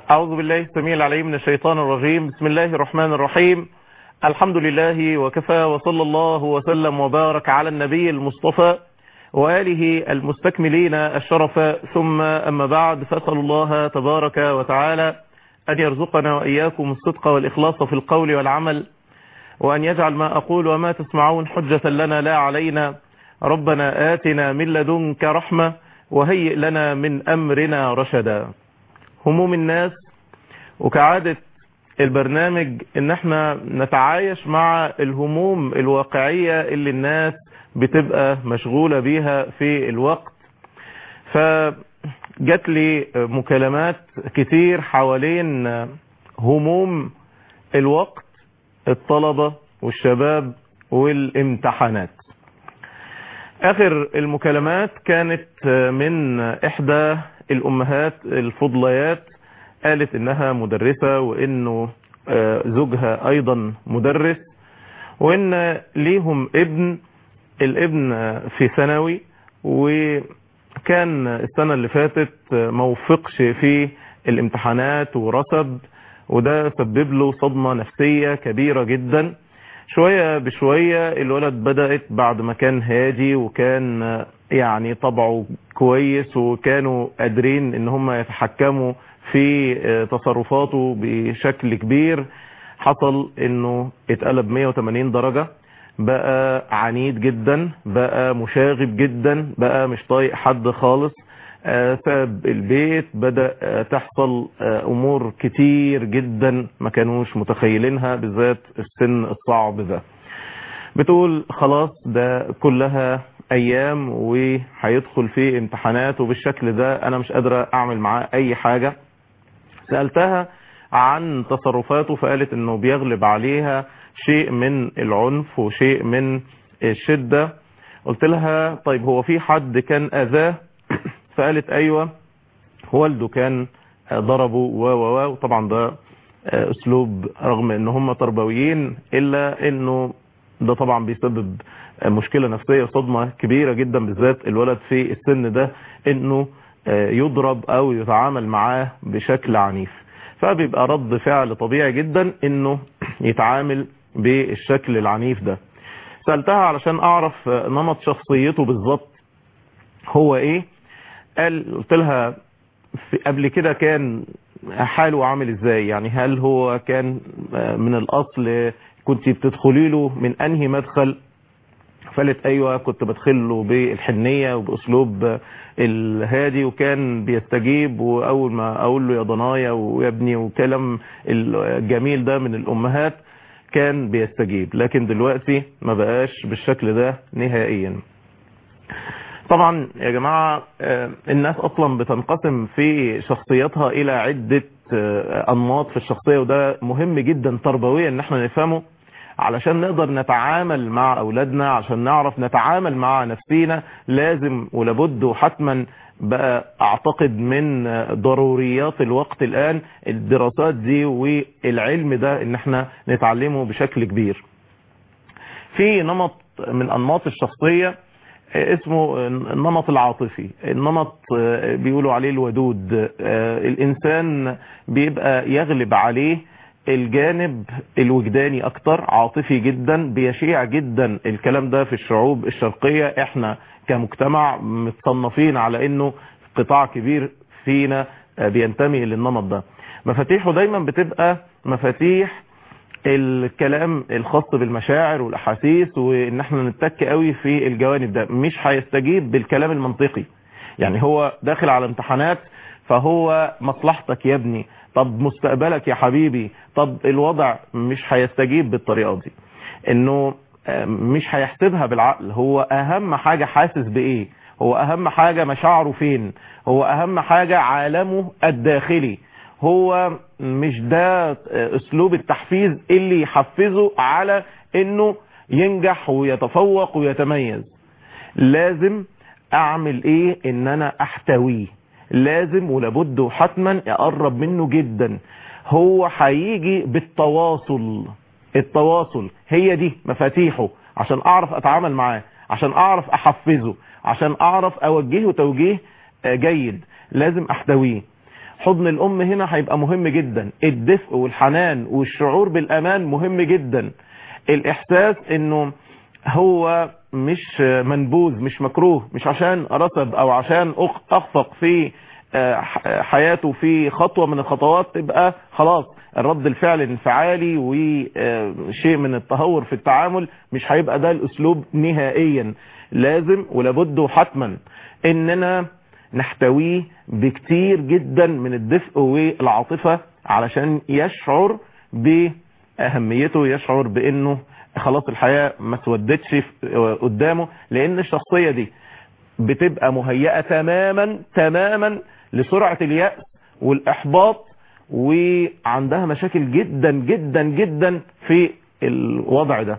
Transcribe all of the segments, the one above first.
أعوذ بالله السميع العليم من الشيطان الرجيم بسم الله الرحمن الرحيم الحمد لله وكفى وصلى الله وسلم وبارك على النبي المصطفى وآله المستكملين الشرف ثم أما بعد فأسأل الله تبارك وتعالى أن يرزقنا وإياكم الصدق والإخلاص في القول والعمل وأن يجعل ما أقول وما تسمعون حجة لنا لا علينا ربنا آتنا من لدنك رحمة وهيئ لنا من أمرنا رشدا هموم الناس وكعادة البرنامج ان احنا نتعايش مع الهموم الواقعية اللي الناس بتبقى مشغولة بيها في الوقت فجات لي مكالمات كتير حوالين هموم الوقت الطلبة والشباب والامتحانات اخر المكالمات كانت من احدى الامهات الفضليات قالت انها مدرسة وانه زوجها ايضا مدرس وان ليهم ابن الابن في ثانوي وكان السنة اللي فاتت موفقش في الامتحانات ورسب وده سبب له صدمة نفسية كبيرة جدا شوية بشوية الولد بدأت بعد ما كان هادي وكان يعني طبعه كويس وكانوا قادرين ان هم يتحكموا في تصرفاته بشكل كبير حصل انه اتقلب 180 درجة بقى عنيد جدا بقى مشاغب جدا بقى مش طايق حد خالص ساب البيت بدأ تحصل امور كتير جدا ما كانوش متخيلينها بالذات السن الصعب ده بتقول خلاص ده كلها ايام وهيدخل في امتحانات وبالشكل ده انا مش قادرة اعمل معاه اي حاجة سألتها عن تصرفاته فقالت انه بيغلب عليها شيء من العنف وشيء من الشدة قلت لها طيب هو في حد كان اذاه فقالت ايوه والده كان ضربه و و و وطبعا ده اسلوب رغم ان هم تربويين الا انه ده طبعا بيسبب مشكلة نفسية صدمة كبيرة جدا بالذات الولد في السن ده انه يضرب او يتعامل معاه بشكل عنيف فبيبقى رد فعل طبيعي جدا انه يتعامل بالشكل العنيف ده سألتها علشان اعرف نمط شخصيته بالظبط هو ايه قال قلت لها في قبل كده كان حاله عامل ازاي يعني هل هو كان من الاصل كنت بتدخلي له من انهي مدخل فقالت ايوه كنت بدخل له بالحنية وباسلوب الهادي وكان بيستجيب واول ما اقول له يا ضنايا ويا ابني وكلام الجميل ده من الامهات كان بيستجيب لكن دلوقتي ما بقاش بالشكل ده نهائيا طبعا يا جماعة الناس اصلا بتنقسم في شخصياتها الى عدة انماط في الشخصية وده مهم جدا تربويا ان احنا نفهمه علشان نقدر نتعامل مع اولادنا عشان نعرف نتعامل مع نفسينا لازم ولابد وحتما بقى اعتقد من ضروريات الوقت الان الدراسات دي والعلم ده ان احنا نتعلمه بشكل كبير في نمط من انماط الشخصية اسمه النمط العاطفي النمط بيقولوا عليه الودود الانسان بيبقى يغلب عليه الجانب الوجداني اكتر عاطفي جدا بيشيع جدا الكلام ده في الشعوب الشرقية احنا كمجتمع متصنفين على انه قطاع كبير فينا بينتمي للنمط ده مفاتيحه دايما بتبقى مفاتيح الكلام الخاص بالمشاعر والاحاسيس وان احنا نتك قوي في الجوانب ده مش هيستجيب بالكلام المنطقي يعني هو داخل على امتحانات فهو مصلحتك يا ابني طب مستقبلك يا حبيبي طب الوضع مش هيستجيب بالطريقة دي انه مش هيحسبها بالعقل هو اهم حاجة حاسس بايه هو اهم حاجة مشاعره فين هو اهم حاجة عالمه الداخلي هو مش ده اسلوب التحفيز اللي يحفزه على انه ينجح ويتفوق ويتميز لازم اعمل ايه ان انا احتويه لازم ولابد وحتما اقرب منه جدا هو هيجي بالتواصل التواصل هي دي مفاتيحه عشان اعرف اتعامل معاه عشان اعرف احفزه عشان اعرف اوجهه توجيه جيد لازم احتويه حضن الام هنا هيبقى مهم جدا الدفء والحنان والشعور بالامان مهم جدا الاحساس انه هو مش منبوذ مش مكروه مش عشان رسب او عشان اخفق في حياته في خطوة من الخطوات تبقى خلاص الرد الفعل انفعالي وشيء من التهور في التعامل مش هيبقى ده الاسلوب نهائيا لازم ولابد وحتما اننا نحتويه بكتير جدا من الدفء والعاطفة علشان يشعر بأهميته يشعر بانه خلاص الحياة ما تودتش قدامه لان الشخصية دي بتبقى مهيئة تماما تماما لسرعة اليأس والإحباط وعندها مشاكل جدا جدا جدا في الوضع ده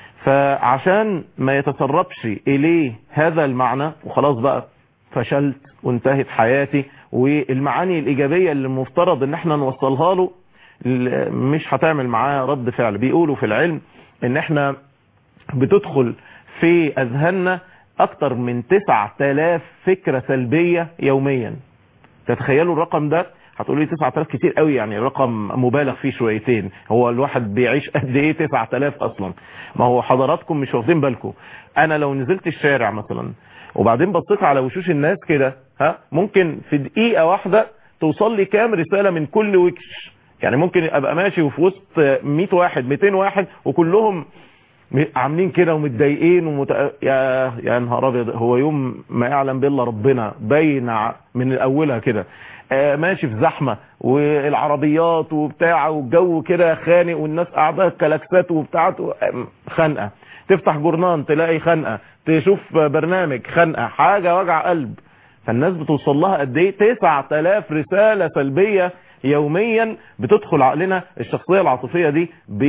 فعشان ما يتسربش إليه هذا المعنى وخلاص بقى فشلت وانتهت حياتي والمعاني الإيجابية اللي المفترض ان احنا نوصلها له مش هتعمل معاه رد فعل بيقولوا في العلم ان احنا بتدخل في اذهاننا اكتر من 9000 فكرة سلبية يوميا تتخيلوا الرقم ده هتقولوا لي 9000 كتير قوي يعني رقم مبالغ فيه شويتين هو الواحد بيعيش قد ايه 9000 اصلا ما هو حضراتكم مش واخدين بالكم انا لو نزلت الشارع مثلا وبعدين بصيت على وشوش الناس كده ها ممكن في دقيقة واحدة توصل لي كام رسالة من كل وكش يعني ممكن ابقى ماشي وفي وسط 100 واحد 200 واحد وكلهم عاملين كده ومتضايقين ومت... يا يا نهار ابيض هو يوم ما يعلم بالله ربنا باين من اولها كده آه ماشي في زحمه والعربيات وبتاع والجو كده خانق والناس قاعده كلاكسات وبتاع خنقه تفتح جورنان تلاقي خنقه تشوف برنامج خنقه حاجه وجع قلب فالناس بتوصل لها قد ايه 9000 رساله سلبيه يوميا بتدخل عقلنا الشخصيه العاطفيه دي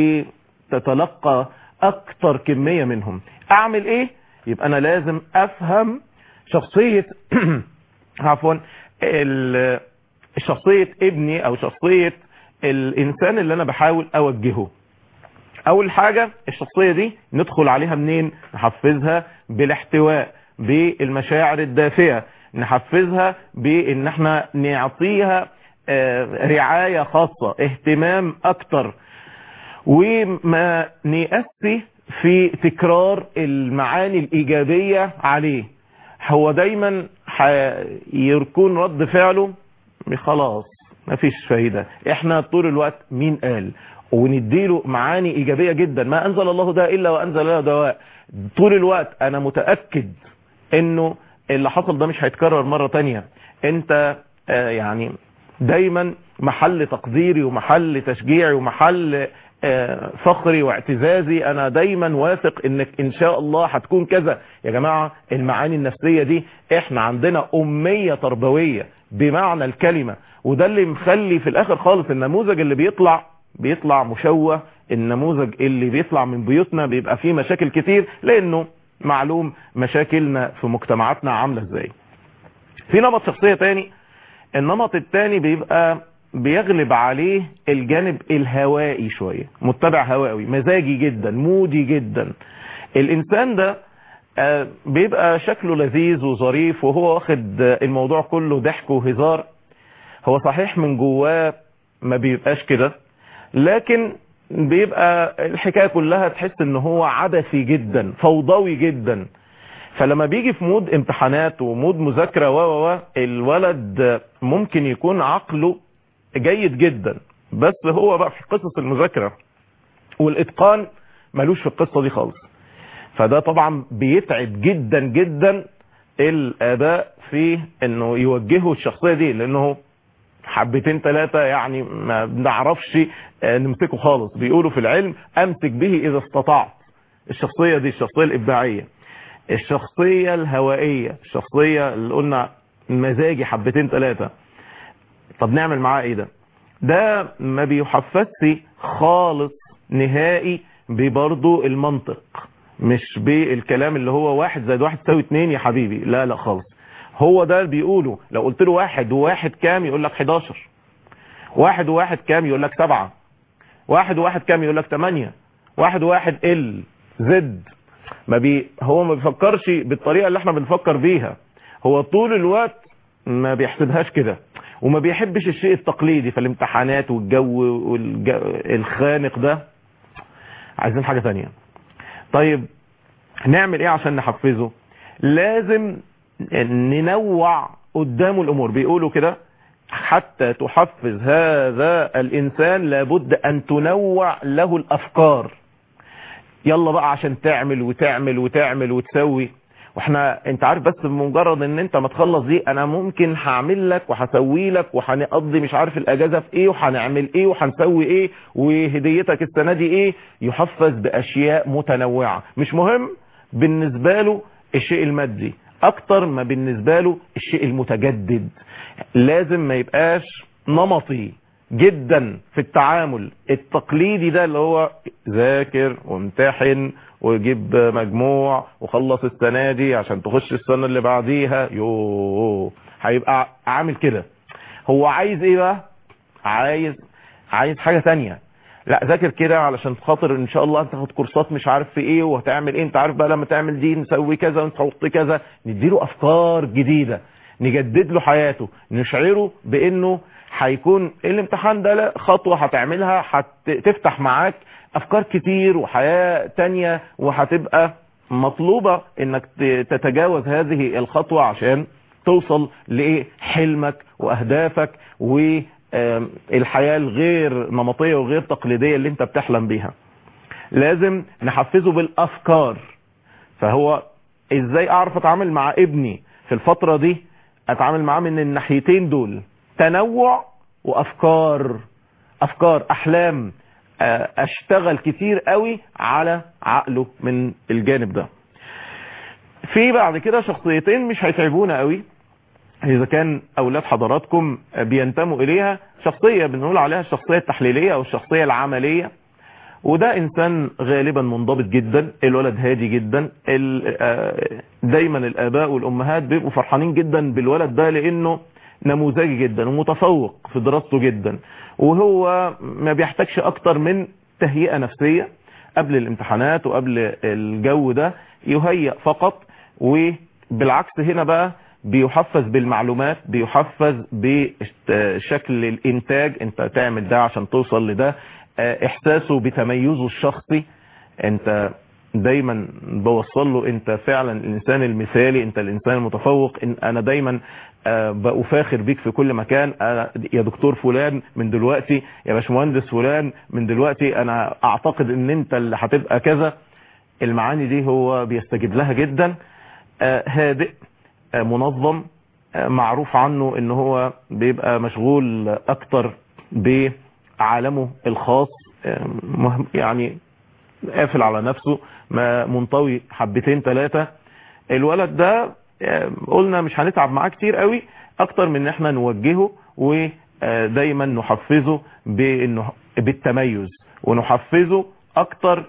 بتتلقى اكتر كمية منهم اعمل ايه يبقى انا لازم افهم شخصية عفوا شخصية ابني او شخصية الانسان اللي انا بحاول اوجهه اول حاجة الشخصية دي ندخل عليها منين نحفزها بالاحتواء بالمشاعر الدافئة نحفزها بان احنا نعطيها رعاية خاصة اهتمام اكتر وما نيأسي في تكرار المعاني الإيجابية عليه هو دايما يكون رد فعله خلاص مفيش فايدة احنا طول الوقت مين قال ونديله معاني إيجابية جدا ما أنزل الله ده إلا وأنزل له دواء طول الوقت أنا متأكد إنه اللي حصل ده مش هيتكرر مرة تانية انت آه يعني دايما محل تقديري ومحل تشجيعي ومحل فخري واعتزازي انا دايما واثق انك ان شاء الله هتكون كذا يا جماعة المعاني النفسية دي احنا عندنا امية تربوية بمعنى الكلمة وده اللي مخلي في الاخر خالص النموذج اللي بيطلع بيطلع مشوه النموذج اللي بيطلع من بيوتنا بيبقى فيه مشاكل كتير لانه معلوم مشاكلنا في مجتمعاتنا عاملة ازاي في نمط شخصية تاني النمط التاني بيبقى بيغلب عليه الجانب الهوائي شوية متبع هوائي مزاجي جدا مودي جدا الانسان ده بيبقى شكله لذيذ وظريف وهو واخد الموضوع كله ضحك وهزار هو صحيح من جواه ما بيبقاش كده لكن بيبقى الحكاية كلها تحس ان هو عبثي جدا فوضوي جدا فلما بيجي في مود امتحانات ومود مذاكرة و و الولد ممكن يكون عقله جيد جدا بس هو بقى في قصص المذاكرة والاتقان ملوش في القصة دي خالص فده طبعا بيتعب جدا جدا الاباء في انه يوجهوا الشخصية دي لانه حبتين ثلاثة يعني ما بنعرفش نمسكه خالص بيقولوا في العلم امسك به اذا استطعت الشخصية دي الشخصية الابداعية الشخصية الهوائية الشخصية اللي قلنا مزاجي حبتين ثلاثة طب نعمل معاه ايه ده ده ما بيحفزش خالص نهائي ببرضه المنطق مش بالكلام اللي هو واحد زائد واحد تساوي اتنين يا حبيبي لا لا خالص هو ده اللي بيقوله لو قلت له واحد وواحد كام يقول لك 11 واحد وواحد كام يقول لك سبعة واحد وواحد كام يقول لك 8 واحد وواحد ال زد ما بي هو ما بيفكرش بالطريقة اللي احنا بنفكر بيها هو طول الوقت ما بيحسبهاش كده وما بيحبش الشيء التقليدي فالامتحانات والجو والخانق ده عايزين حاجة تانية طيب نعمل ايه عشان نحفزه لازم ننوع قدامه الامور بيقولوا كده حتى تحفز هذا الانسان لابد ان تنوع له الافكار يلا بقى عشان تعمل وتعمل وتعمل وتسوي واحنا انت عارف بس بمجرد ان انت ما تخلص دي انا ممكن هعمل لك وهسوي لك وهنقضي مش عارف الاجازه في ايه وهنعمل ايه وهنسوي ايه وهديتك السنه دي ايه يحفز باشياء متنوعه مش مهم بالنسبه له الشيء المادي اكتر ما بالنسبه له الشيء المتجدد لازم ما يبقاش نمطي جدا في التعامل التقليدي ده اللي هو ذاكر وامتحن وجيب مجموع وخلص السنة دي عشان تخش السنة اللي بعديها يوه هيبقى عامل كده هو عايز ايه بقى عايز عايز حاجة تانية لا ذاكر كده علشان خاطر ان شاء الله انت تاخد كورسات مش عارف في ايه وهتعمل ايه انت عارف بقى لما تعمل دي نسوي كذا ونحط كذا نديله افكار جديدة نجدد له حياته نشعره بانه هيكون الامتحان ده لا خطوة هتعملها هتفتح معاك افكار كتير وحياة تانية وهتبقى مطلوبة انك تتجاوز هذه الخطوة عشان توصل لحلمك واهدافك والحياة الغير نمطية وغير تقليدية اللي انت بتحلم بيها لازم نحفزه بالافكار فهو ازاي اعرف اتعامل مع ابني في الفترة دي اتعامل معاه من الناحيتين دول تنوع وافكار افكار احلام اشتغل كتير قوي على عقله من الجانب ده في بعد كده شخصيتين مش هيتعبونا قوي اذا كان اولاد حضراتكم بينتموا اليها شخصية بنقول عليها الشخصية التحليلية او الشخصية العملية وده انسان غالبا منضبط جدا الولد هادي جدا دايما الاباء والامهات بيبقوا فرحانين جدا بالولد ده لانه نموذجي جدا ومتفوق في دراسته جدا وهو ما بيحتاجش اكتر من تهيئة نفسية قبل الامتحانات وقبل الجو ده يهيئ فقط وبالعكس هنا بقى بيحفز بالمعلومات بيحفز بشكل الانتاج انت تعمل ده عشان توصل لده احساسه بتميزه الشخصي انت دايما بوصل له انت فعلا الانسان المثالي انت الانسان المتفوق إن انا دايما بأفاخر بيك في كل مكان أنا يا دكتور فلان من دلوقتي يا باشمهندس فلان من دلوقتي انا اعتقد ان انت اللي هتبقى كذا المعاني دي هو بيستجيب لها جدا هادئ منظم معروف عنه ان هو بيبقى مشغول اكتر بعالمه الخاص يعني قافل على نفسه ما منطوي حبتين ثلاثة الولد ده قلنا مش هنتعب معاه كتير قوي اكتر من ان احنا نوجهه ودايما نحفزه بانه بالتميز ونحفزه اكتر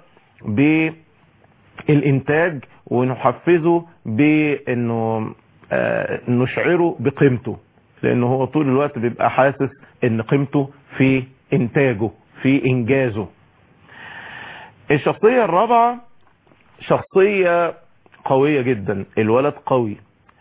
بالانتاج ونحفزه بانه نشعره بقيمته لانه هو طول الوقت بيبقى حاسس ان قيمته في انتاجه في انجازه الشخصية الرابعة شخصية قوية جدا الولد قوي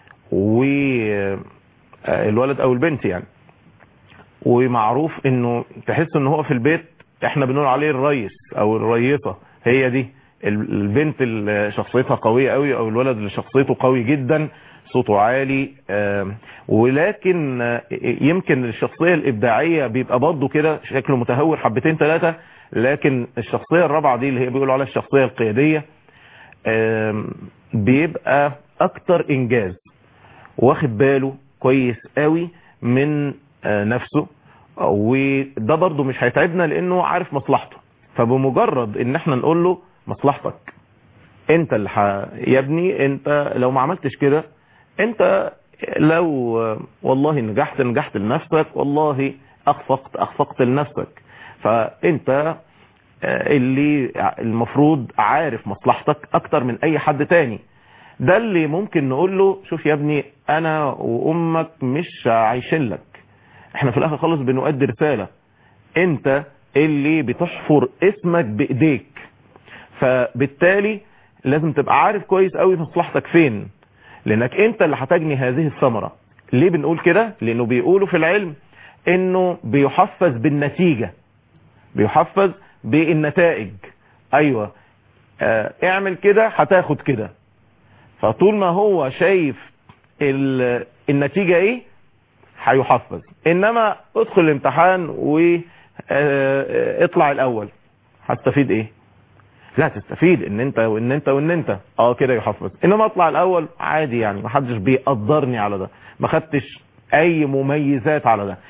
والولد او البنت يعني ومعروف انه تحس ان هو في البيت احنا بنقول عليه الريس او الريطة هي دي البنت اللي شخصيتها قوية قوي او الولد اللي شخصيته قوي جدا صوته عالي ولكن يمكن الشخصية الابداعية بيبقى برضه كده شكله متهور حبتين ثلاثة لكن الشخصية الرابعة دي اللي هي بيقولوا عليها الشخصية القيادية بيبقى اكتر انجاز واخد باله كويس قوي من نفسه وده برضه مش هيتعبنا لانه عارف مصلحته فبمجرد ان احنا نقول له مصلحتك انت اللي ح... يا ابني انت لو ما عملتش كده انت لو والله نجحت نجحت لنفسك والله اخفقت اخفقت لنفسك فانت اللي المفروض عارف مصلحتك اكتر من اي حد تاني ده اللي ممكن نقول له شوف يا ابني انا وامك مش عايشين لك احنا في الاخر خالص بنؤدي رسالة انت اللي بتحفر اسمك بايديك فبالتالي لازم تبقى عارف كويس قوي مصلحتك فين لانك انت اللي هتجني هذه الثمرة ليه بنقول كده لانه بيقولوا في العلم انه بيحفز بالنتيجة بيحفز بالنتائج ايوه اه اعمل كده هتاخد كده فطول ما هو شايف النتيجة ايه هيحفز انما ادخل الامتحان واطلع الاول هتستفيد ايه لا تستفيد ان انت وان انت وان انت اه كده يحفز انما اطلع الاول عادي يعني ما حدش بيقدرني على ده ما خدتش اي مميزات على ده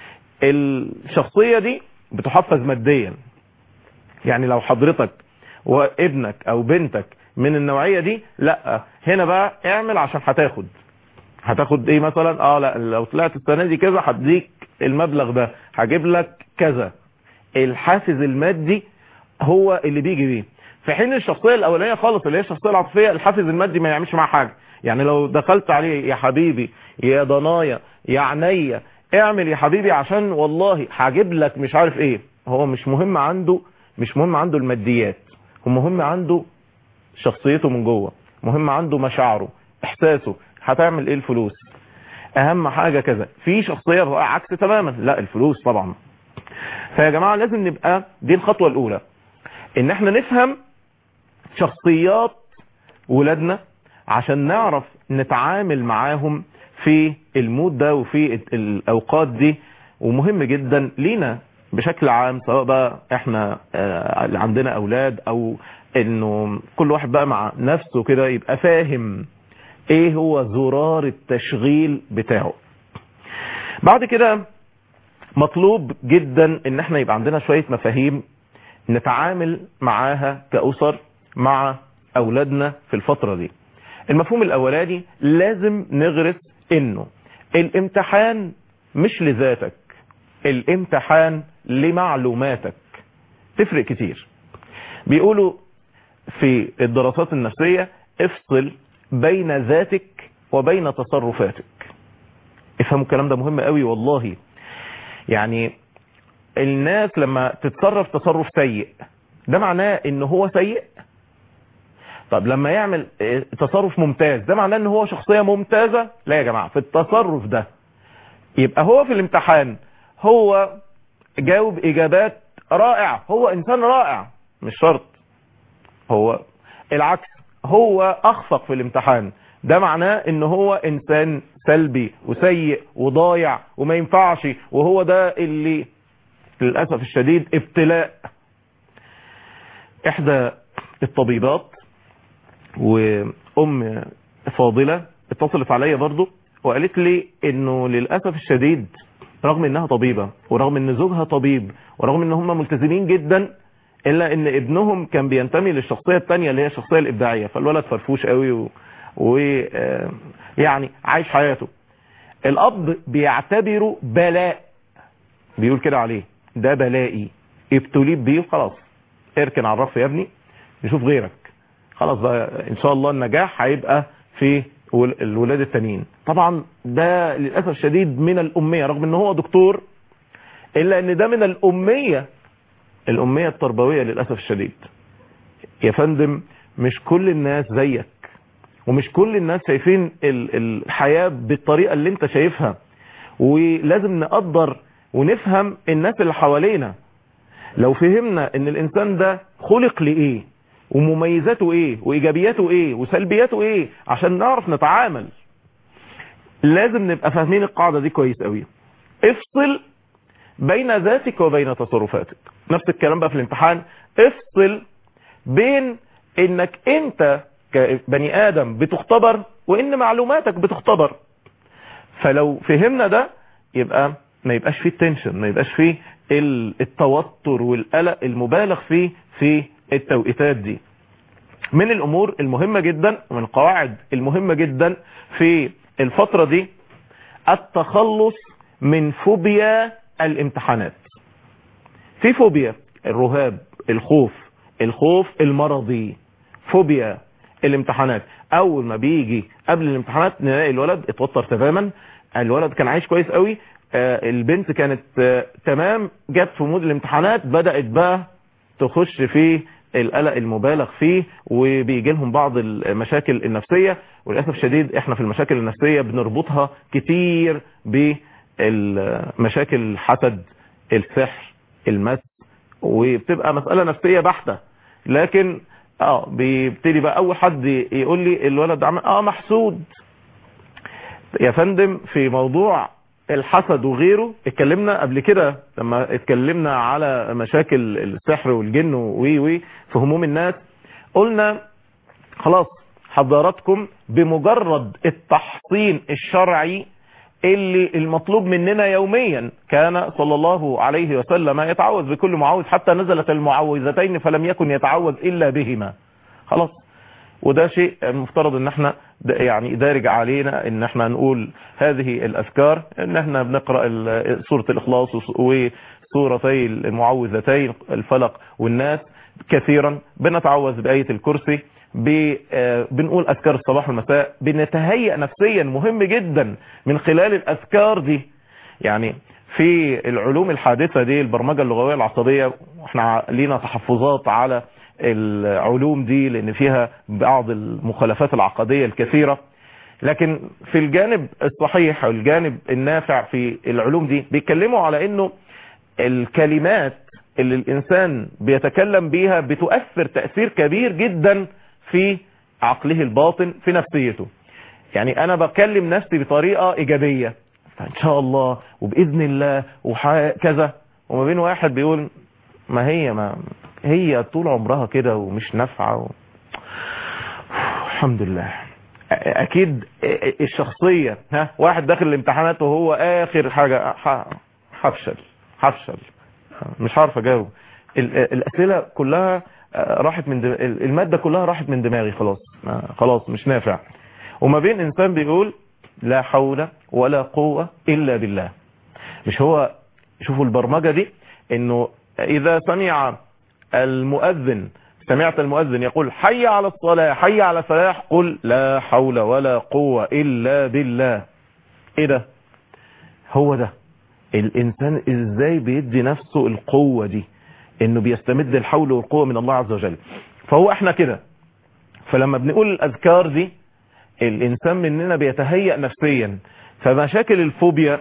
الشخصية دي بتحفز ماديا يعني لو حضرتك وابنك او بنتك من النوعية دي لا هنا بقى اعمل عشان هتاخد هتاخد ايه مثلا اه لا لو طلعت السنة دي كذا هديك المبلغ ده هجيب لك كذا الحافز المادي هو اللي بيجي بيه في حين الشخصية الاولانية خالص اللي هي الشخصية العاطفية الحافز المادي ما يعملش معاه حاجة يعني لو دخلت عليه يا حبيبي يا ضنايا يا عينيا اعمل يا حبيبي عشان والله هجيب لك مش عارف ايه هو مش مهم عنده مش مهم عنده الماديات هو مهم عنده شخصيته من جوه مهم عنده مشاعره احساسه هتعمل ايه الفلوس اهم حاجة كذا في شخصية بقى عكس تماما لا الفلوس طبعا فيا جماعة لازم نبقى دي الخطوة الاولى ان احنا نفهم شخصيات ولادنا عشان نعرف نتعامل معاهم في المود ده وفي الاوقات دي ومهم جدا لينا بشكل عام سواء بقى احنا اللي عندنا اولاد او انه كل واحد بقى مع نفسه كده يبقى فاهم ايه هو زرار التشغيل بتاعه بعد كده مطلوب جدا ان احنا يبقى عندنا شوية مفاهيم نتعامل معاها كأسر مع اولادنا في الفترة دي المفهوم الاولاني لازم نغرس انه الامتحان مش لذاتك الامتحان لمعلوماتك تفرق كتير بيقولوا في الدراسات النفسية افصل بين ذاتك وبين تصرفاتك افهموا الكلام ده مهم قوي والله يعني الناس لما تتصرف تصرف سيء ده معناه ان هو سيء طب لما يعمل تصرف ممتاز ده معناه ان هو شخصية ممتازة لا يا جماعة في التصرف ده يبقى هو في الامتحان هو جاوب اجابات رائعة هو انسان رائع مش شرط هو العكس هو اخفق في الامتحان ده معناه ان هو انسان سلبي وسيء وضايع وما ينفعش وهو ده اللي للأسف الشديد ابتلاء احدى الطبيبات وام فاضلة اتصلت عليا برضو وقالت لي انه للأسف الشديد رغم انها طبيبة ورغم ان زوجها طبيب ورغم ان هم ملتزمين جدا الا ان ابنهم كان بينتمي للشخصية التانية اللي هي الشخصية الابداعية فالولد فرفوش قوي و... و... يعني عايش حياته الاب بيعتبره بلاء بيقول كده عليه ده بلائي ابتليت بيه خلاص اركن على الرف يا ابني نشوف غيرك خلاص بقى ان شاء الله النجاح هيبقى في الولاد التانيين طبعا ده للأسف الشديد من الأمية رغم ان هو دكتور إلا ان ده من الأمية الأمية التربوية للأسف الشديد يا فندم مش كل الناس زيك ومش كل الناس شايفين الحياة بالطريقة اللي انت شايفها ولازم نقدر ونفهم الناس اللي حوالينا لو فهمنا ان الانسان ده خلق لإيه ومميزاته ايه وايجابياته ايه وسلبياته ايه عشان نعرف نتعامل لازم نبقى فاهمين القاعدة دي كويس قوي افصل بين ذاتك وبين تصرفاتك نفس الكلام بقى في الامتحان افصل بين انك انت كبني ادم بتختبر وان معلوماتك بتختبر فلو فهمنا ده يبقى ما يبقاش فيه التنشن ما يبقاش فيه التوتر والقلق المبالغ فيه في التوقيتات دي من الامور المهمة جدا ومن القواعد المهمة جدا في الفترة دي التخلص من فوبيا الامتحانات في فوبيا الرهاب الخوف الخوف المرضي فوبيا الامتحانات اول ما بيجي قبل الامتحانات نلاقي الولد اتوتر تماما الولد كان عايش كويس قوي آه البنت كانت آه تمام جت في مود الامتحانات بدأت بقى تخش في القلق المبالغ فيه وبيجي لهم بعض المشاكل النفسية وللأسف الشديد احنا في المشاكل النفسية بنربطها كتير بالمشاكل الحسد السحر المس وبتبقى مسألة نفسية بحتة لكن اه بيبتدي بقى اول حد يقول لي الولد عمل اه محسود يا فندم في موضوع الحسد وغيره اتكلمنا قبل كده لما اتكلمنا على مشاكل السحر والجن وي وي في هموم الناس قلنا خلاص حضراتكم بمجرد التحصين الشرعي اللي المطلوب مننا يوميا كان صلى الله عليه وسلم يتعوذ بكل معوذ حتى نزلت المعوذتين فلم يكن يتعوذ إلا بهما خلاص وده شيء المفترض ان احنا يعني دارج علينا ان احنا نقول هذه الاذكار ان احنا بنقرأ سورة الاخلاص وسورتي المعوذتين الفلق والناس كثيرا بنتعوذ بآية الكرسي بنقول اذكار الصباح والمساء بنتهيأ نفسيا مهم جدا من خلال الاذكار دي يعني في العلوم الحادثة دي البرمجة اللغوية العصبية احنا لينا تحفظات على العلوم دي لان فيها بعض المخالفات العقدية الكثيرة لكن في الجانب الصحيح والجانب النافع في العلوم دي بيتكلموا على انه الكلمات اللي الانسان بيتكلم بيها بتؤثر تأثير كبير جدا في عقله الباطن في نفسيته يعني انا بكلم نفسي بطريقة ايجابية ان شاء الله وباذن الله وكذا وما بين واحد بيقول ما هي ما هي طول عمرها كده ومش نافعه و... الحمد لله اكيد الشخصية ها واحد داخل الامتحانات وهو اخر حاجة هفشل هفشل مش عارف اجاوب الاسئلة كلها راحت من دم... المادة كلها راحت من دماغي خلاص خلاص مش نافع وما بين انسان بيقول لا حول ولا قوة الا بالله مش هو شوفوا البرمجة دي انه اذا سمع المؤذن سمعت المؤذن يقول حي على الصلاة حي على الفلاح قل لا حول ولا قوة الا بالله ايه ده هو ده الانسان ازاي بيدي نفسه القوة دي انه بيستمد الحول والقوة من الله عز وجل فهو احنا كده فلما بنقول الاذكار دي الانسان مننا بيتهيأ نفسيا فمشاكل الفوبيا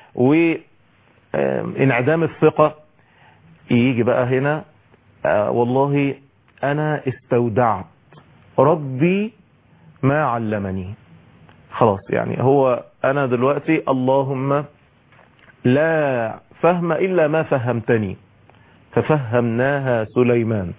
وانعدام الثقة يجي بقى هنا آه والله انا استودعت ربي ما علمني خلاص يعني هو انا دلوقتي اللهم لا فهم الا ما فهمتني ففهمناها سليمان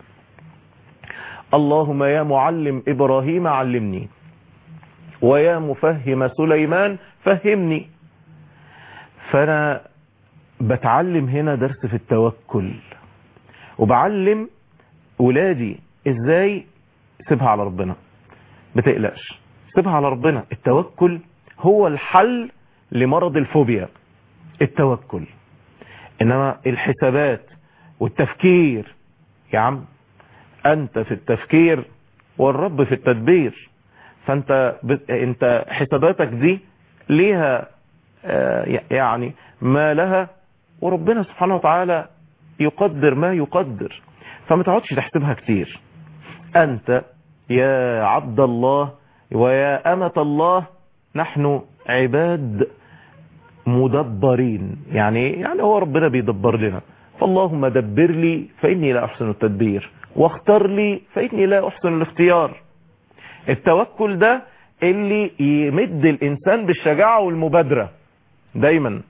اللهم يا معلم ابراهيم علمني ويا مفهم سليمان فهمني فانا بتعلم هنا درس في التوكل وبعلم ولادي ازاي سيبها على ربنا بتقلقش سيبها على ربنا التوكل هو الحل لمرض الفوبيا التوكل انما الحسابات والتفكير يا عم انت في التفكير والرب في التدبير فانت بت... انت حساباتك دي ليها آه يعني ما لها وربنا سبحانه وتعالى يقدر ما يقدر فما تقعدش تحسبها كتير انت يا عبد الله ويا امة الله نحن عباد مدبرين يعني يعني هو ربنا بيدبر لنا فاللهم دبر لي فإني لا أحسن التدبير واختار لي فإني لا أحسن الاختيار التوكل ده اللي يمد الإنسان بالشجاعة والمبادرة دايما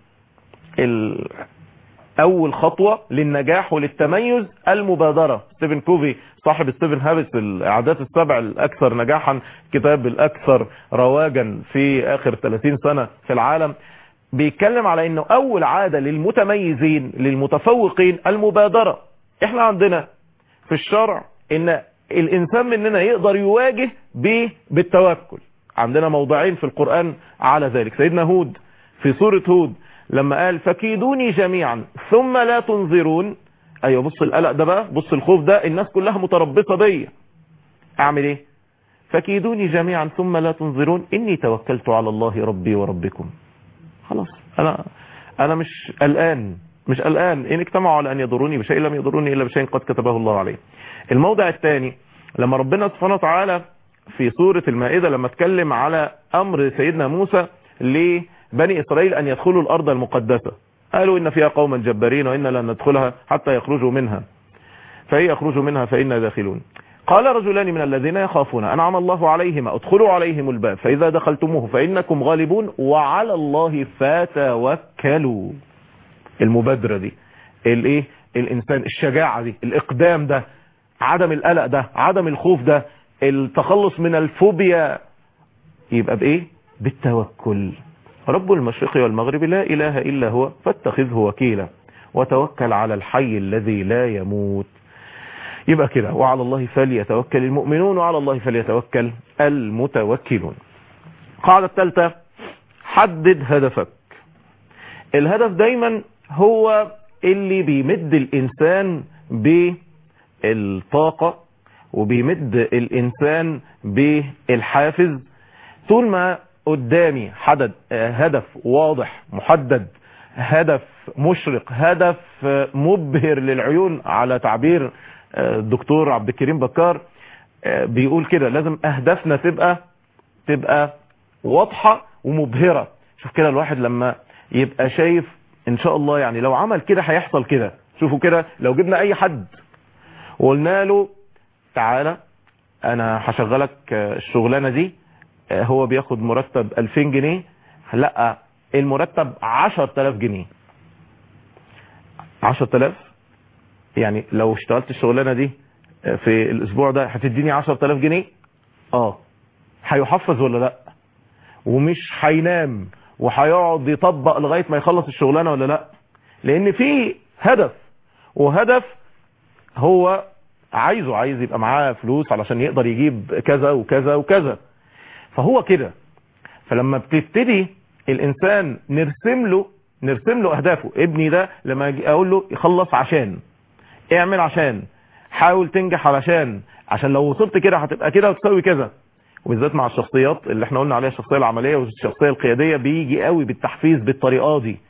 أول خطوة للنجاح وللتميز المبادرة ستيفن كوفي صاحب ستيفن هابتس العادات السبع الأكثر نجاحا كتاب الأكثر رواجا في آخر 30 سنة في العالم بيتكلم على انه اول عادة للمتميزين للمتفوقين المبادرة احنا عندنا في الشرع ان الانسان مننا يقدر يواجه بالتوكل عندنا موضعين في القرآن على ذلك سيدنا هود في سورة هود لما قال فكيدوني جميعا ثم لا تنظرون ايوه بص القلق ده بقى بص الخوف ده الناس كلها متربصة بيا اعمل ايه فكيدوني جميعا ثم لا تنظرون اني توكلت على الله ربي وربكم خلاص انا انا مش قلقان مش قلقان ان اجتمعوا على ان يضروني بشيء لم يضروني الا بشيء قد كتبه الله عليه الموضع الثاني لما ربنا سبحانه وتعالى في سورة المائدة لما اتكلم على امر سيدنا موسى لبني اسرائيل ان يدخلوا الارض المقدسة قالوا ان فيها قوما جبارين وان لن ندخلها حتى يخرجوا منها فهي يخرجوا منها فإنا داخلون قال رجلان من الذين يخافون أنعم الله عليهما ادخلوا عليهم الباب فإذا دخلتموه فإنكم غالبون وعلى الله فتوكلوا المبادرة دي الايه الانسان الشجاعة دي الاقدام ده عدم القلق ده عدم الخوف ده التخلص من الفوبيا يبقى بايه بالتوكل رب المشرق والمغرب لا اله الا هو فاتخذه وكيلا وتوكل على الحي الذي لا يموت يبقى كده وعلى الله فليتوكل المؤمنون وعلى الله فليتوكل المتوكلون قاعدة الثالثة حدد هدفك الهدف دايما هو اللي بيمد الإنسان بالطاقة وبيمد الإنسان بالحافز طول ما قدامي حدد هدف واضح محدد هدف مشرق هدف مبهر للعيون على تعبير الدكتور عبد الكريم بكار بيقول كده لازم اهدافنا تبقى تبقى واضحة ومبهرة شوف كده الواحد لما يبقى شايف ان شاء الله يعني لو عمل كده هيحصل كده شوفوا كده لو جبنا اي حد وقلنا له تعالى انا هشغلك الشغلانة دي هو بياخد مرتب 2000 جنيه لا المرتب 10000 جنيه 10000 يعني لو اشتغلت الشغلانة دي في الاسبوع ده هتديني 10000 جنيه اه هيحفز ولا لا ومش هينام وهيقعد يطبق لغاية ما يخلص الشغلانة ولا لا لان في هدف وهدف هو عايزه عايز يبقى معاه فلوس علشان يقدر يجيب كذا وكذا وكذا فهو كده فلما بتبتدي الانسان نرسم له نرسم له اهدافه ابني ده لما اجي اقول له يخلص عشان اعمل عشان حاول تنجح علشان عشان لو وصلت كده هتبقى كده وتسوي كذا وبالذات مع الشخصيات اللي احنا قلنا عليها الشخصيه العمليه والشخصيه القياديه بيجي قوي بالتحفيز بالطريقه دي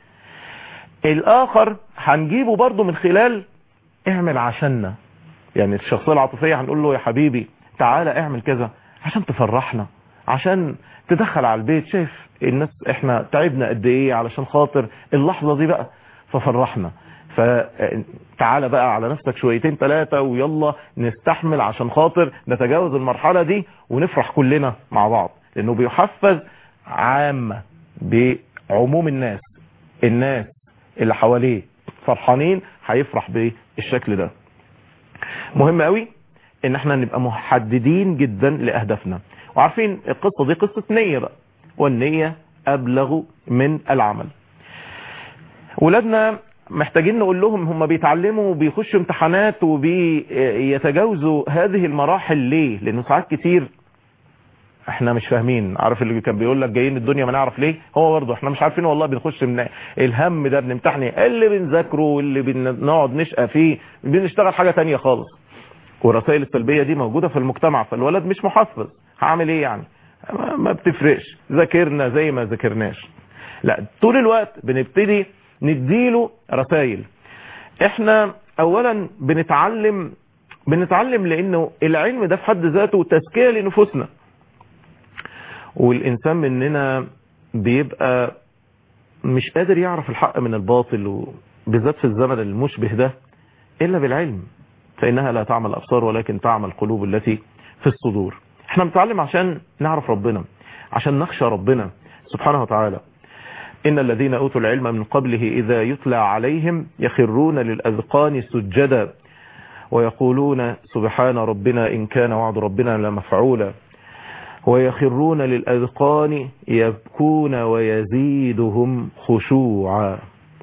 الاخر هنجيبه برضه من خلال اعمل عشاننا يعني الشخصيه العاطفيه هنقول له يا حبيبي تعالى اعمل كذا عشان تفرحنا عشان تدخل على البيت شايف الناس احنا تعبنا قد ايه علشان خاطر اللحظه دي بقى ففرحنا فتعالى بقى على نفسك شويتين ثلاثة ويلا نستحمل عشان خاطر نتجاوز المرحلة دي ونفرح كلنا مع بعض لانه بيحفز عامة بعموم الناس الناس اللي حواليه فرحانين هيفرح بالشكل ده مهم قوي ان احنا نبقى محددين جدا لاهدافنا وعارفين القصة دي قصة نية بقى والنية ابلغ من العمل ولادنا محتاجين نقول لهم هم بيتعلموا وبيخشوا امتحانات وبيتجاوزوا هذه المراحل ليه لانه ساعات كتير احنا مش فاهمين عارف اللي كان بيقول لك جايين الدنيا ما نعرف ليه هو برضه احنا مش عارفين والله بنخش من الهم ده بنمتحن اللي بنذاكره واللي بنقعد نشقى فيه بنشتغل حاجة تانية خالص والرسائل السلبية دي موجودة في المجتمع فالولد مش محفظ هعمل ايه يعني ما بتفرقش ذاكرنا زي ما ذاكرناش لا طول الوقت بنبتدي نديله رسائل احنا اولا بنتعلم بنتعلم لانه العلم ده في حد ذاته تزكية لنفوسنا والانسان مننا بيبقى مش قادر يعرف الحق من الباطل وبالذات في الزمن المشبه ده الا بالعلم فانها لا تعمل الابصار ولكن تعمل القلوب التي في الصدور احنا بنتعلم عشان نعرف ربنا عشان نخشى ربنا سبحانه وتعالى إن الذين أوتوا العلم من قبله إذا يتلى عليهم يخرون للأذقان سجدا ويقولون سبحان ربنا إن كان وعد ربنا لمفعولا ويخرون للأذقان يبكون ويزيدهم خشوعا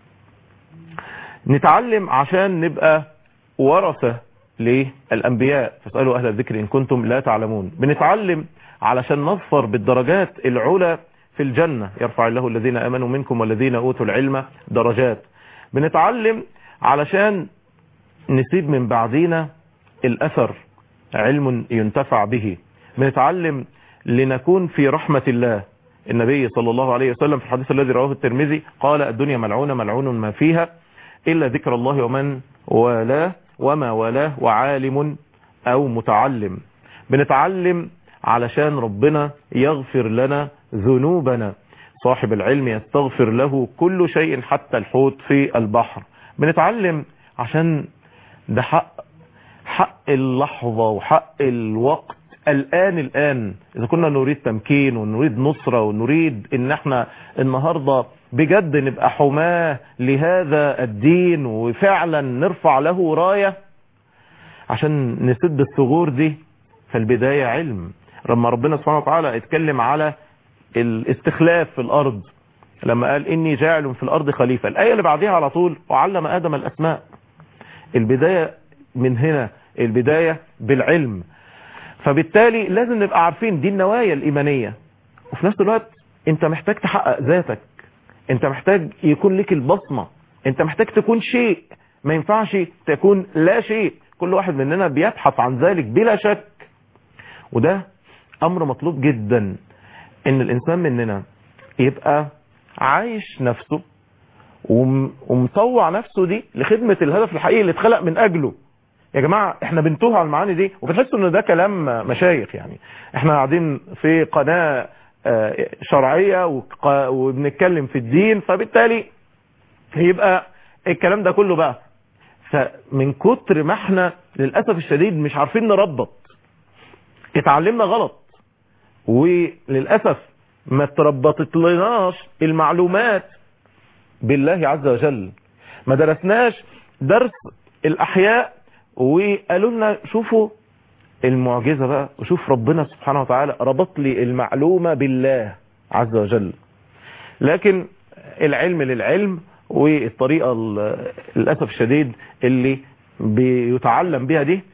نتعلم عشان نبقى ورثة للأنبياء فاسألوا أهل الذكر إن كنتم لا تعلمون بنتعلم علشان نظفر بالدرجات العلى في الجنة يرفع الله الذين امنوا منكم والذين اوتوا العلم درجات بنتعلم علشان نسيب من بعدينا الاثر علم ينتفع به بنتعلم لنكون في رحمة الله النبي صلى الله عليه وسلم في الحديث الذي رواه الترمذي قال الدنيا ملعونة ملعون ما فيها إلا ذكر الله ومن والاه وما والاه وعالم أو متعلم بنتعلم علشان ربنا يغفر لنا ذنوبنا صاحب العلم يستغفر له كل شيء حتى الحوت في البحر بنتعلم عشان ده حق حق اللحظة وحق الوقت الآن الآن إذا كنا نريد تمكين ونريد نصرة ونريد إن احنا النهاردة بجد نبقى حماة لهذا الدين وفعلا نرفع له راية عشان نسد الثغور دي فالبداية علم لما ربنا سبحانه وتعالى اتكلم على الاستخلاف في الأرض لما قال إني جاعل في الأرض خليفة الآية اللي بعدها على طول وعلم آدم الأسماء البداية من هنا البداية بالعلم فبالتالي لازم نبقى عارفين دي النوايا الإيمانية وفي نفس الوقت انت محتاج تحقق ذاتك انت محتاج يكون لك البصمة انت محتاج تكون شيء ما ينفعش تكون لا شيء كل واحد مننا بيبحث عن ذلك بلا شك وده امر مطلوب جدا ان الانسان مننا يبقى عايش نفسه ومطوع نفسه دي لخدمة الهدف الحقيقي اللي اتخلق من اجله يا جماعة احنا بنتوه على المعاني دي وبنحس ان ده كلام مشايخ يعني احنا قاعدين في قناة شرعية وبنتكلم في الدين فبالتالي يبقى الكلام ده كله بقى فمن كتر ما احنا للأسف الشديد مش عارفين نربط اتعلمنا غلط وللأسف ما تربطت لناش المعلومات بالله عز وجل ما درسناش درس الأحياء وقالوا لنا شوفوا المعجزة بقى وشوف ربنا سبحانه وتعالى ربط لي المعلومة بالله عز وجل لكن العلم للعلم والطريقة للأسف الشديد اللي بيتعلم بها دي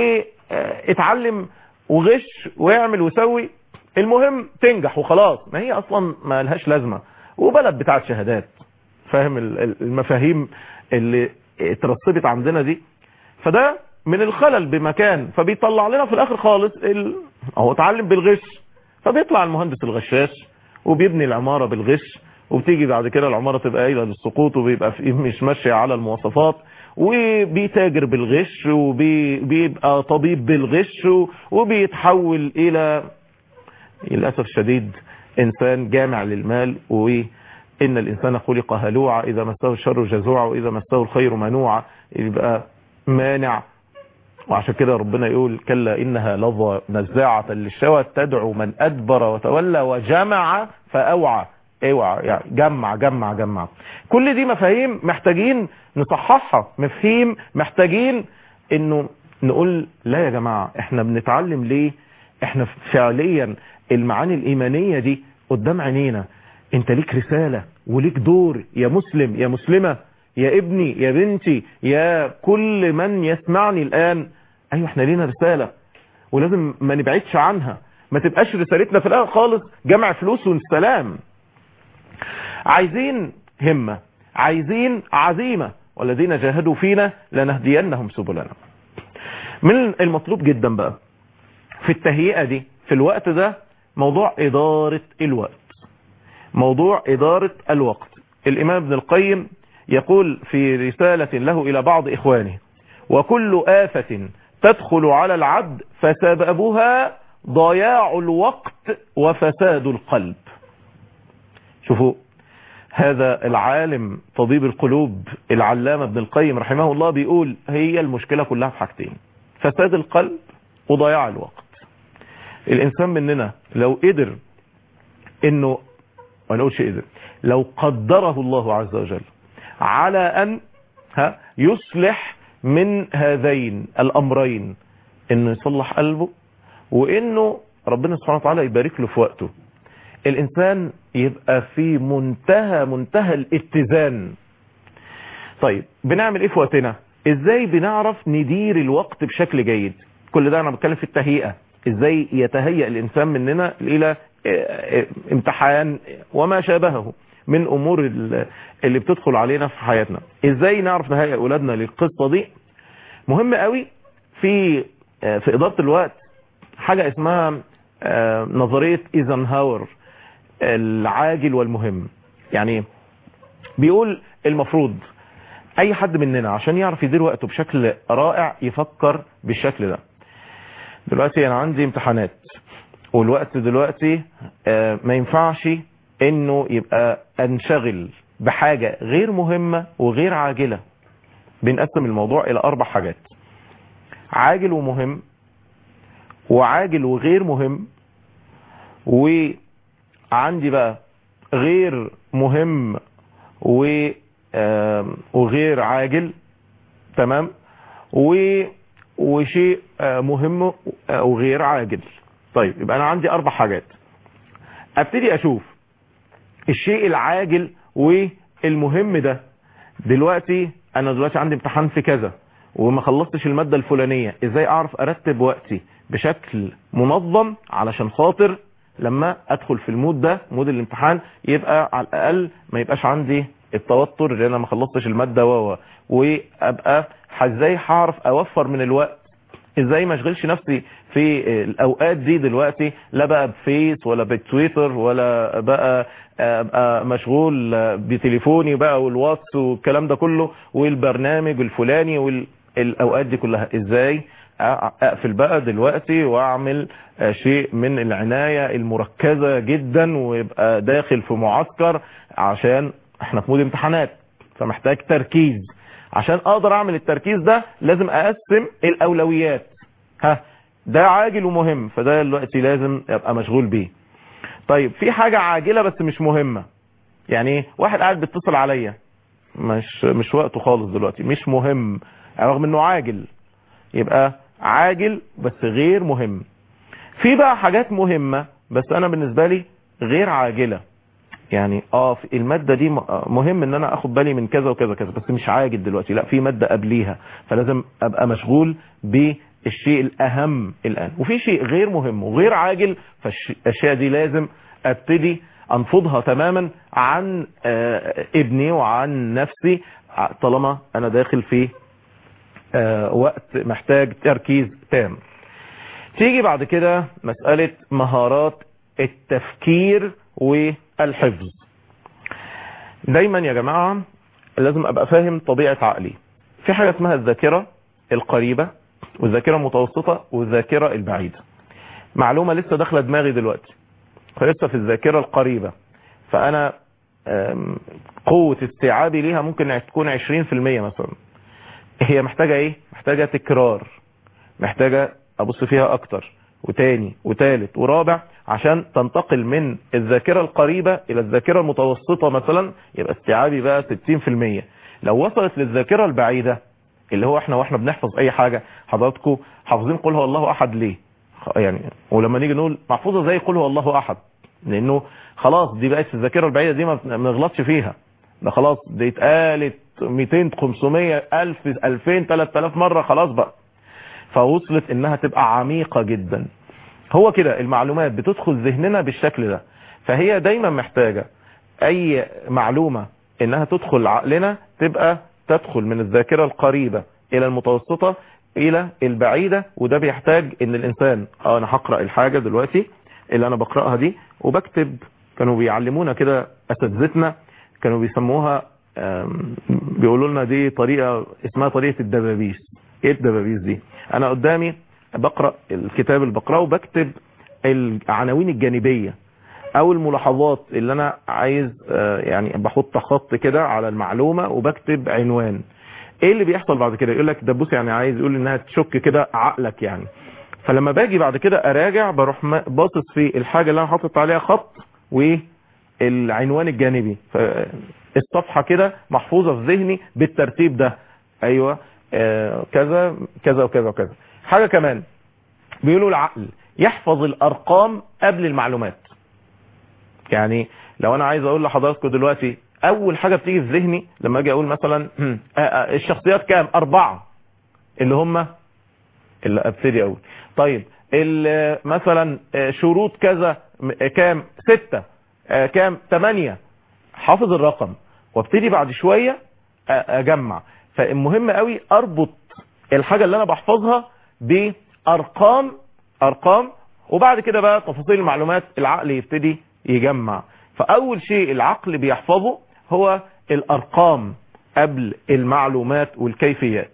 واتعلم وغش ويعمل ويسوي المهم تنجح وخلاص ما هي اصلا ما لهاش لازمة وبلد بتاعت شهادات فاهم المفاهيم اللي اترسبت عندنا دي فده من الخلل بمكان فبيطلع لنا في الاخر خالص ال... هو اتعلم بالغش فبيطلع المهندس الغشاش وبيبني العمارة بالغش وبتيجي بعد كده العمارة تبقى قايلة للسقوط وبيبقى في مش ماشية على المواصفات وبيتاجر بالغش وبيبقى طبيب بالغش وبيتحول الى للأسف الشديد انسان جامع للمال وإن الانسان خلق هلوعا اذا مسه الشر جزوعا واذا مسه الخير منوعا يبقى مانع وعشان كده ربنا يقول كلا إنها لظى نزاعة للشوى تدعو من أدبر وتولى وجمع فأوعى اوعى يعني جمع جمع جمع كل دي مفاهيم محتاجين نصححها مفاهيم محتاجين انه نقول لا يا جماعة احنا بنتعلم ليه احنا فعليا المعاني الايمانية دي قدام عينينا انت ليك رسالة وليك دور يا مسلم يا مسلمة يا ابني يا بنتي يا كل من يسمعني الآن أيوة احنا لينا رسالة ولازم ما نبعدش عنها ما تبقاش رسالتنا في الآخر خالص جمع فلوس والسلام عايزين همة عايزين عزيمة والذين جاهدوا فينا لنهدينهم سبلنا من المطلوب جدا بقى في التهيئة دي في الوقت ده موضوع إدارة الوقت موضوع إدارة الوقت الإمام ابن القيم يقول في رسالة له إلى بعض إخوانه وكل آفة تدخل على العبد فسببها ضياع الوقت وفساد القلب شوفوا هذا العالم طبيب القلوب العلامة ابن القيم رحمه الله بيقول هي المشكلة كلها في حاجتين فساد القلب وضياع الوقت الإنسان مننا لو قدر انه ما نقولش قدر لو قدره الله عز وجل على أن ها يصلح من هذين الأمرين انه يصلح قلبه وانه ربنا سبحانه وتعالى يبارك له في وقته الانسان يبقى في منتهى منتهى الاتزان طيب بنعمل ايه في وقتنا ازاي بنعرف ندير الوقت بشكل جيد كل ده انا بتكلم في التهيئة ازاي يتهيأ الانسان مننا الى امتحان وما شابهه من امور اللي بتدخل علينا في حياتنا ازاي نعرف نهيئ اولادنا للقصة دي مهم قوي في في ادارة الوقت حاجة اسمها نظرية ايزنهاور العاجل والمهم يعني بيقول المفروض اي حد مننا عشان يعرف يدير وقته بشكل رائع يفكر بالشكل ده دلوقتي انا عندي امتحانات والوقت دلوقتي آه، ما ينفعش انه يبقى انشغل بحاجة غير مهمة وغير عاجلة بنقسم الموضوع الى اربع حاجات عاجل ومهم وعاجل وغير مهم وعندي بقى غير مهم و آم، وغير عاجل تمام و وشيء آه، مهم آه، وغير عاجل طيب يبقى انا عندي اربع حاجات ابتدي اشوف الشيء العاجل والمهم ده دلوقتي انا دلوقتي عندي امتحان في كذا وما خلصتش المادة الفلانية ازاي اعرف ارتب وقتي بشكل منظم علشان خاطر لما ادخل في المود ده مود الامتحان يبقى على الاقل ما يبقاش عندي التوتر اللي انا ما خلصتش المادة و وابقى ازاي هعرف اوفر من الوقت ازاي ما اشغلش نفسي في الاوقات دي دلوقتي لا بقى بفيس ولا بتويتر ولا بقى ابقى مشغول بتليفوني بقى والواتس والكلام ده كله والبرنامج الفلاني والاوقات دي كلها ازاي اقفل بقى دلوقتي واعمل شيء من العناية المركزة جدا ويبقى داخل في معسكر عشان احنا في مود امتحانات فمحتاج تركيز عشان اقدر اعمل التركيز ده لازم اقسم الاولويات ها ده عاجل ومهم فده دلوقتي لازم ابقى مشغول بيه طيب في حاجة عاجلة بس مش مهمة يعني ايه واحد قاعد بيتصل عليا مش مش وقته خالص دلوقتي مش مهم رغم انه عاجل يبقى عاجل بس غير مهم في بقى حاجات مهمة بس انا بالنسبة لي غير عاجلة يعني اه في المادة دي مهم ان انا اخد بالي من كذا وكذا كذا بس مش عاجل دلوقتي لا في مادة قبليها فلازم ابقى مشغول بالشيء الاهم الان وفي شيء غير مهم وغير عاجل فالاشياء دي لازم ابتدي انفضها تماما عن آه ابني وعن نفسي طالما انا داخل في آه وقت محتاج تركيز تام تيجي بعد كده مسألة مهارات التفكير والحفظ دايما يا جماعة لازم ابقى فاهم طبيعة عقلي في حاجة اسمها الذاكرة القريبة والذاكرة المتوسطة والذاكرة البعيدة معلومة لسه داخلة دماغي دلوقتي فلسه في الذاكرة القريبة فانا قوة استيعابي ليها ممكن تكون 20% مثلا هي محتاجة ايه محتاجة تكرار محتاجة ابص فيها اكتر وتاني وتالت ورابع عشان تنتقل من الذاكرة القريبة الى الذاكرة المتوسطة مثلا يبقى استيعابي بقى 60% لو وصلت للذاكرة البعيدة اللي هو احنا واحنا بنحفظ اي حاجة حضراتكم حافظين قل هو الله احد ليه يعني ولما نيجي نقول محفوظة زي قل هو الله احد لانه خلاص دي بقت في الذاكرة البعيدة دي ما بنغلطش فيها ده خلاص دي اتقالت 200 500 1000 2000 3000 مرة خلاص بقى فوصلت انها تبقى عميقة جدا هو كده المعلومات بتدخل ذهننا بالشكل ده فهي دايما محتاجة اي معلومة انها تدخل عقلنا تبقى تدخل من الذاكرة القريبة الى المتوسطة الى البعيدة وده بيحتاج ان الانسان اه انا هقرأ الحاجة دلوقتي اللي انا بقرأها دي وبكتب كانوا بيعلمونا كده اساتذتنا كانوا بيسموها بيقولوا لنا دي طريقة اسمها طريقة الدبابيس ايه الدبابيس دي انا قدامي بقرأ الكتاب اللي بقرأه وبكتب العناوين الجانبية او الملاحظات اللي انا عايز يعني بحط خط كده على المعلومة وبكتب عنوان ايه اللي بيحصل بعد كده يقول لك ده بص يعني عايز يقول انها تشك كده عقلك يعني فلما باجي بعد كده اراجع بروح باصص في الحاجة اللي انا حاطط عليها خط والعنوان الجانبي الصفحة كده محفوظة في ذهني بالترتيب ده ايوه آه كذا كذا وكذا وكذا حاجة كمان بيقولوا العقل يحفظ الارقام قبل المعلومات يعني لو انا عايز اقول لحضراتكم دلوقتي اول حاجة بتيجي في ذهني لما اجي اقول مثلا آه آه الشخصيات كام اربعة اللي هم اللي ابتدي اقول طيب مثلا شروط كذا كام ستة كام تمانية حافظ الرقم وابتدي بعد شوية اجمع فالمهم قوي اربط الحاجة اللي انا بحفظها بارقام ارقام وبعد كده بقى تفاصيل المعلومات العقل يبتدي يجمع فاول شيء العقل بيحفظه هو الارقام قبل المعلومات والكيفيات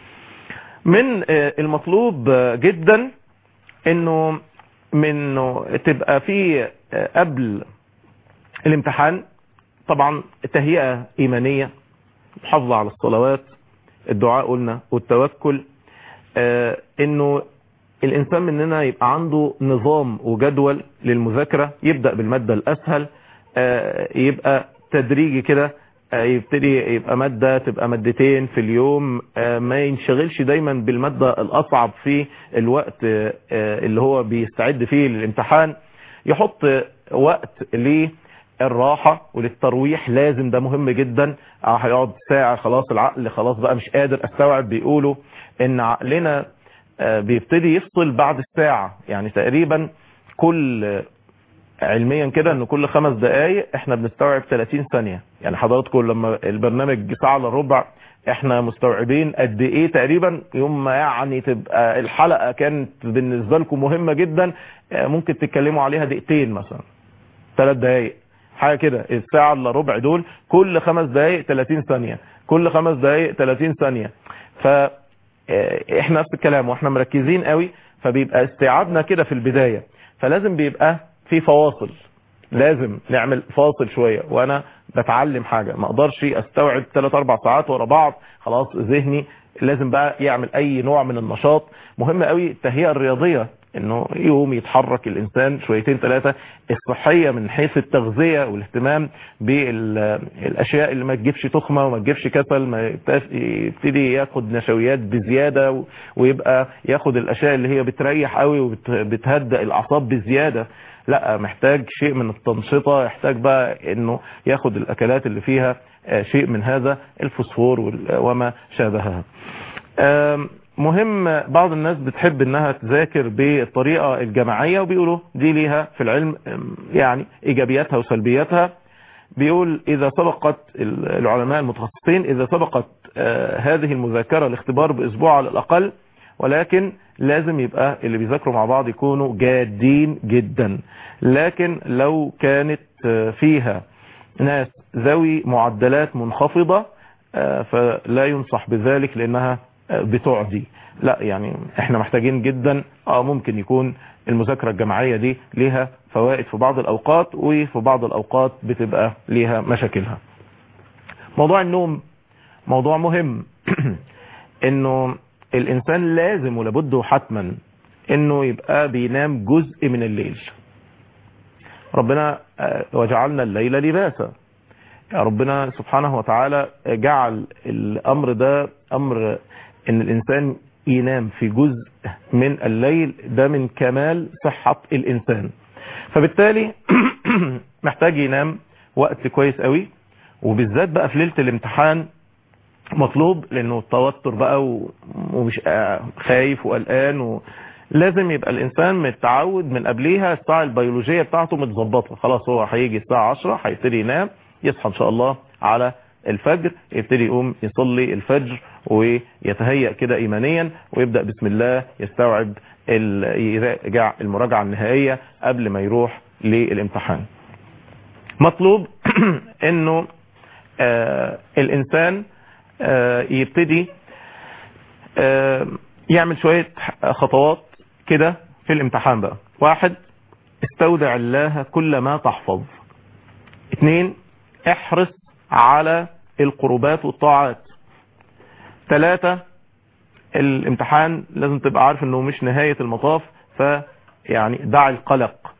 من المطلوب جدا انه منه تبقى في قبل الامتحان طبعا تهيئة ايمانية محافظة على الصلوات الدعاء قلنا والتوكل آه انه الانسان مننا يبقى عنده نظام وجدول للمذاكرة يبدأ بالمادة الاسهل آه يبقى تدريجي كده آه يبتدي يبقى مادة تبقى مادتين في اليوم ما ينشغلش دايما بالمادة الاصعب في الوقت اللي هو بيستعد فيه للامتحان يحط وقت ليه الراحة وللترويح لازم ده مهم جدا هيقعد ساعة خلاص العقل خلاص بقى مش قادر استوعب بيقولوا ان عقلنا بيبتدي يفصل بعد الساعة يعني تقريبا كل علميا كده ان كل خمس دقايق احنا بنستوعب 30 ثانية يعني حضراتكم لما البرنامج ساعة الا ربع احنا مستوعبين قد ايه تقريبا يوم ما يعني تبقى الحلقة كانت بالنسبة لكم مهمة جدا ممكن تتكلموا عليها دقيقتين مثلا ثلاث دقايق حاجة كده الساعة الا ربع دول كل خمس دقايق 30 ثانية كل خمس دقايق 30 ثانية ف احنا نفس الكلام واحنا مركزين قوي فبيبقى استيعابنا كده في البداية فلازم بيبقى في فواصل لازم نعمل فاصل شوية وانا بتعلم حاجة ما اقدرش استوعب 3 4 ساعات ورا بعض خلاص ذهني لازم بقى يعمل اي نوع من النشاط مهم قوي التهيئة الرياضية انه يوم يتحرك الانسان شويتين ثلاثة الصحية من حيث التغذية والاهتمام بالاشياء اللي ما تجيبش تخمة وما تجيبش كسل ما يبتدي ياخد نشويات بزيادة ويبقى ياخد الاشياء اللي هي بتريح قوي وبتهدأ الاعصاب بزيادة لا محتاج شيء من التنشطة يحتاج بقى انه ياخد الاكلات اللي فيها شيء من هذا الفوسفور وما شابهها مهم بعض الناس بتحب انها تذاكر بالطريقة الجماعية وبيقولوا دي ليها في العلم يعني ايجابياتها وسلبياتها بيقول اذا سبقت العلماء المتخصصين اذا سبقت هذه المذاكرة الاختبار باسبوع على الاقل ولكن لازم يبقى اللي بيذاكروا مع بعض يكونوا جادين جدا لكن لو كانت فيها ناس ذوي معدلات منخفضة فلا ينصح بذلك لانها بتعدي لا يعني احنا محتاجين جدا اه ممكن يكون المذاكرة الجماعية دي ليها فوائد في بعض الاوقات وفي بعض الاوقات بتبقى ليها مشاكلها موضوع النوم موضوع مهم انه الانسان لازم ولابد حتما انه يبقى بينام جزء من الليل ربنا وجعلنا الليل لباسا ربنا سبحانه وتعالى جعل الامر ده امر ان الانسان ينام في جزء من الليل ده من كمال صحة الانسان فبالتالي محتاج ينام وقت كويس قوي وبالذات بقى في ليلة الامتحان مطلوب لانه التوتر بقى ومش خايف وقلقان و... لازم يبقى الانسان متعود من قبليها الساعة البيولوجية بتاعته متظبطة خلاص هو هيجي الساعة 10 هيبتدي ينام يصحى ان شاء الله على الفجر يبتدي يقوم يصلي الفجر ويتهيأ كده ايمانيا ويبدأ بسم الله يستوعب يراجع المراجعة النهائية قبل ما يروح للامتحان مطلوب انه آه الانسان آه يبتدي آه يعمل شوية خطوات كده في الامتحان بقى واحد استودع الله كل ما تحفظ اثنين احرص على القربات والطاعات ثلاثة الامتحان لازم تبقى عارف انه مش نهاية المطاف فيعني دع القلق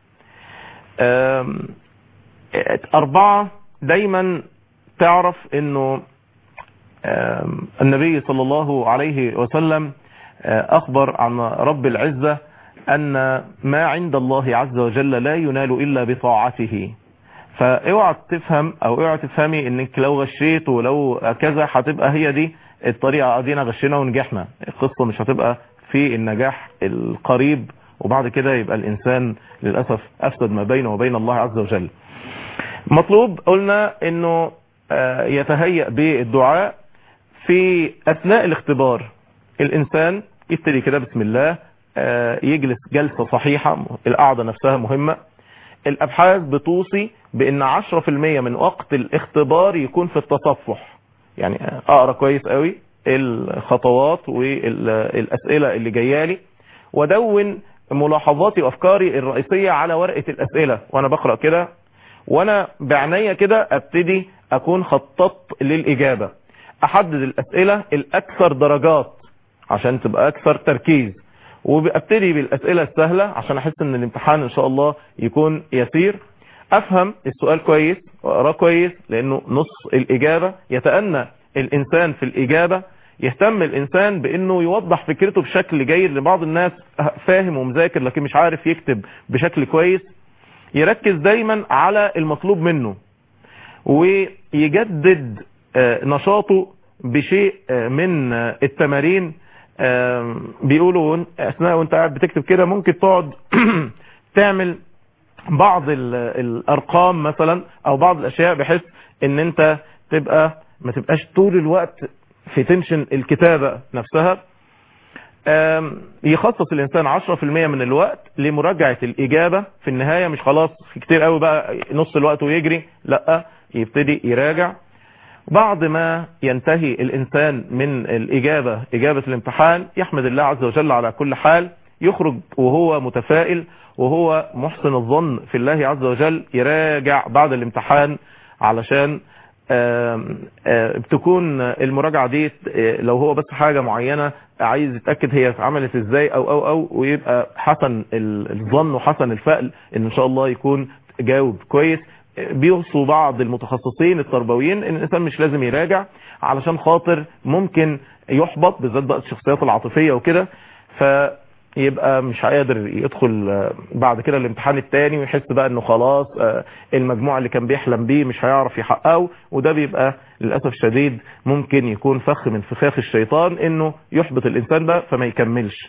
اربعة دايما تعرف انه النبي صلى الله عليه وسلم اخبر عن رب العزة ان ما عند الله عز وجل لا ينال الا بطاعته فاوعى تفهم او اوعى تفهمي انك لو غشيت ولو كذا هتبقى هي دي الطريقة ادينا غشينا ونجحنا القصة مش هتبقى في النجاح القريب وبعد كده يبقى الانسان للأسف افسد ما بينه وبين الله عز وجل مطلوب قلنا انه يتهيأ بالدعاء في اثناء الاختبار الانسان يبتدي كده بسم الله يجلس جلسة صحيحة القعدة نفسها مهمة الابحاث بتوصي بان 10% من وقت الاختبار يكون في التصفح يعني اقرا كويس قوي الخطوات والاسئله اللي جايه لي وادون ملاحظاتي وافكاري الرئيسيه على ورقه الاسئله وانا بقرا كده وانا بعناية كده ابتدي اكون خططت للاجابه احدد الاسئله الاكثر درجات عشان تبقى اكثر تركيز وابتدي بالاسئله السهله عشان احس ان الامتحان ان شاء الله يكون يسير افهم السؤال كويس واقراه كويس لانه نص الاجابه يتأنى الانسان في الاجابه يهتم الانسان بانه يوضح فكرته بشكل جيد لبعض الناس فاهم ومذاكر لكن مش عارف يكتب بشكل كويس يركز دايما على المطلوب منه ويجدد نشاطه بشيء من التمارين بيقولوا اثناء وانت قاعد بتكتب كده ممكن تقعد تعمل بعض الارقام مثلا او بعض الاشياء بحيث ان انت تبقى ما تبقاش طول الوقت في تنشن الكتابة نفسها يخصص الانسان 10% من الوقت لمراجعة الاجابة في النهاية مش خلاص في كتير قوي بقى نص الوقت ويجري لا يبتدي يراجع بعد ما ينتهي الانسان من الاجابة اجابة الامتحان يحمد الله عز وجل على كل حال يخرج وهو متفائل وهو محسن الظن في الله عز وجل يراجع بعد الامتحان علشان بتكون المراجعة دي لو هو بس حاجة معينة عايز يتأكد هي عملت ازاي او او او ويبقى حسن الظن وحسن الفأل ان ان شاء الله يكون جاوب كويس بيوصوا بعض المتخصصين التربويين ان الانسان مش لازم يراجع علشان خاطر ممكن يحبط بالذات بقى الشخصيات العاطفية وكده ف يبقى مش قادر يدخل بعد كده الامتحان التاني ويحس بقى انه خلاص المجموع اللي كان بيحلم بيه مش هيعرف يحققه وده بيبقى للأسف الشديد ممكن يكون فخ من فخاخ الشيطان انه يحبط الانسان ده فما يكملش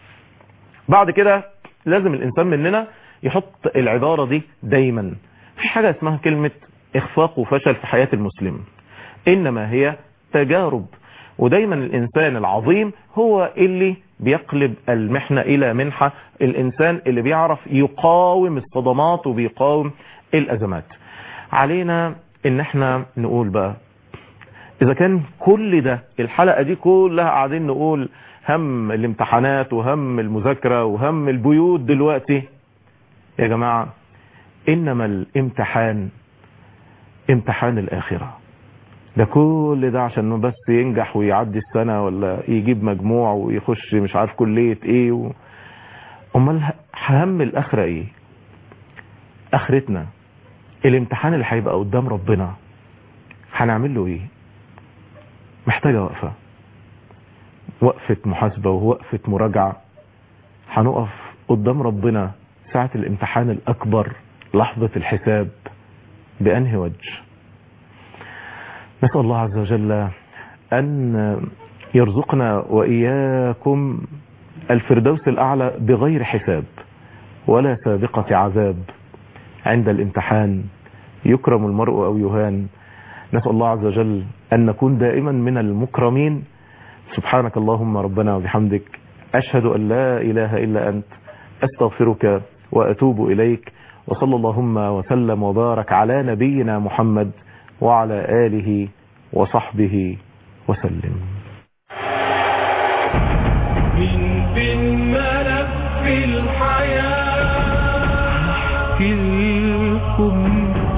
بعد كده لازم الانسان مننا يحط العبارة دي دايما في حاجة اسمها كلمة اخفاق وفشل في حياة المسلم انما هي تجارب ودايما الانسان العظيم هو اللي بيقلب المحنة الى منحة الانسان اللي بيعرف يقاوم الصدمات وبيقاوم الازمات علينا ان احنا نقول بقى اذا كان كل ده الحلقة دي كلها قاعدين نقول هم الامتحانات وهم المذاكرة وهم البيوت دلوقتي يا جماعة انما الامتحان امتحان الاخره ده كل ده عشان بس ينجح ويعدي السنة ولا يجيب مجموع ويخش مش عارف كلية ايه و... امال هم الاخرة ايه اخرتنا الامتحان اللي هيبقى قدام ربنا هنعمل له ايه محتاجة وقفة وقفة محاسبة ووقفة مراجعة هنقف قدام ربنا ساعة الامتحان الاكبر لحظة الحساب بانهي وجه نسأل الله عز وجل أن يرزقنا وإياكم الفردوس الأعلى بغير حساب ولا سابقة عذاب عند الامتحان يكرم المرء أو يهان نسأل الله عز وجل أن نكون دائما من المكرمين سبحانك اللهم ربنا وبحمدك أشهد أن لا إله إلا أنت أستغفرك وأتوب إليك وصلى اللهم وسلم وبارك على نبينا محمد وعلى آله وصحبه وسلم من في الملف الحياة أحكي لكم